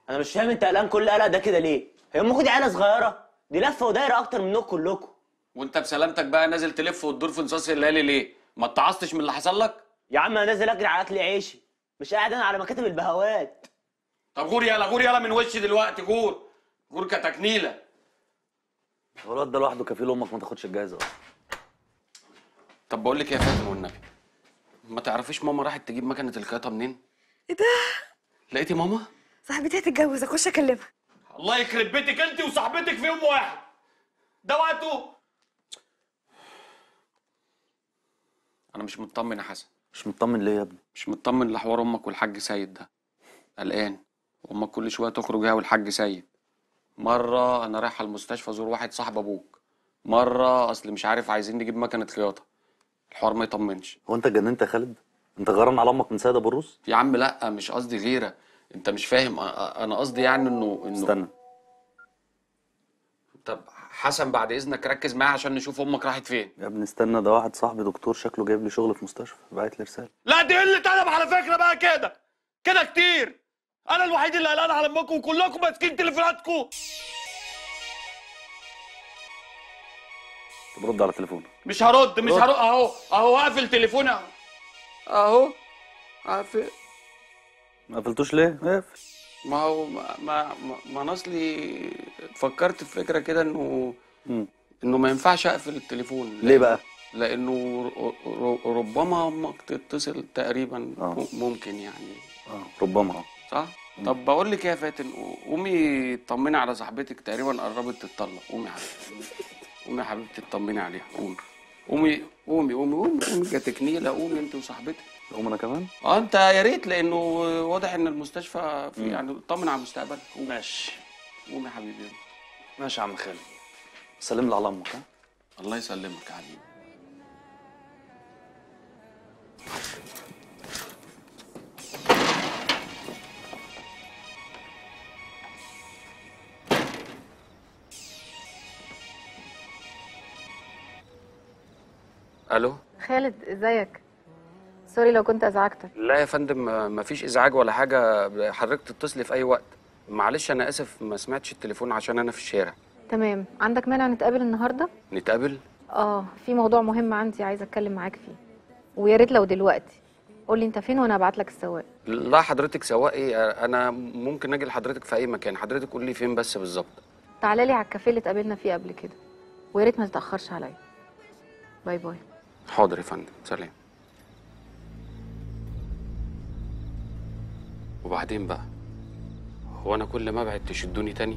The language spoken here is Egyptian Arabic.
انا مش فاهم انت قلقان كل قلق ده كده ليه هي امكم دي عيله صغيره دي لفه ودايره اكتر منكم كلكم وانت بسلامتك بقى نازل تلف وتدور في نصاص الليالي ليه ما اتعصتش من اللي حصل لك يا عم انا نازل اجري على اكل عيشي مش قاعد انا على مكاتب البهوات طب غور يلا غور يلا من وشي دلوقتي غور غور كتكنيله هو الواد ده لوحده كفيل امك ما تاخدش الجايزه اصلا طب بقول لك ايه يا فاتن والنبي ما تعرفيش ماما راحت تجيب مكنه الخياطه منين ايه ده لقيتي ماما صاحبتي هتتجوز اخش اكلمها الله يخرب بيتك انت وصاحبتك في يوم واحد ده وقته انا مش مطمن يا حسن مش مطمن ليه يا ابني مش مطمن لحوار امك والحاج سيد ده قلقان امك كل شويه تخرج هي والحاج سيد مره انا رايحه المستشفى ازور واحد صاحب ابوك مره اصل مش عارف عايزين نجيب مكنه خياطه الحوار ما يطمنش هو انت اتجننت يا خالد انت غران على امك من سيد ابو الروس يا عم لا مش قصدي غيره انت مش فاهم أ- أ- انا قصدي يعني انه انه استنى طب حسن بعد اذنك ركز معايا عشان نشوف امك راحت فين يا ابني استنى ده واحد صاحبي دكتور شكله جايب لي شغل في مستشفى بعت لي رساله لا دي قله ادب على فكره بقى كده كده كتير انا الوحيد اللي قلقان على امكم وكلكم ماسكين تليفوناتكم طب رد على تليفونك مش هرد مش رد. هرد اهو اهو قافل تليفوني اهو اهو قافل ما قفلتوش ليه؟ اقفل ما هو ما ما ما- ما انا اصلي فكرت في فكره كده انه مم. انه ما ينفعش اقفل التليفون ليه بقى؟ لانه ر- ر- ربما امك تتصل تقريبا آه. م- ممكن يعني اه ربما اه صح طب بقول لك إيه يا فاتن قومي طمني على صاحبتك تقريبا قربت تتطلق قومي يا حبيبتي قومي يا حبيبتي اطمني عليها قومي قومي قومي قومي قومي قومي كتكنيله قومي انت وصاحبتك اقوم انا كمان؟ اه انت يا ريت لانه واضح ان المستشفى في يعني طمن على مستقبلك قومي ماشي قومي يا حبيبي ماشي يا عم خالد سلم لي على امك ها الله يسلمك يا حبيبي الو خالد ازيك سوري لو كنت ازعجتك لا يا فندم ما- ما فيش ازعاج ولا حاجه حضرتك تتصلي في اي وقت معلش انا اسف ما سمعتش التليفون عشان انا في الشارع تمام عندك مانع نتقابل النهارده نتقابل اه في موضوع مهم عندي عايزه اتكلم معاك فيه ويا ريت لو دلوقتي قولي انت فين وانا ابعت لك السواق لا حضرتك سواق ايه انا ممكن اجي لحضرتك في اي مكان حضرتك قول لي فين بس بالظبط تعالى لي على الكافيه اللي اتقابلنا فيه قبل كده ويا ريت ما تتاخرش عليا باي باي حاضر يا فندم سلام وبعدين بقى هو انا كل ما ابعد تشدوني تاني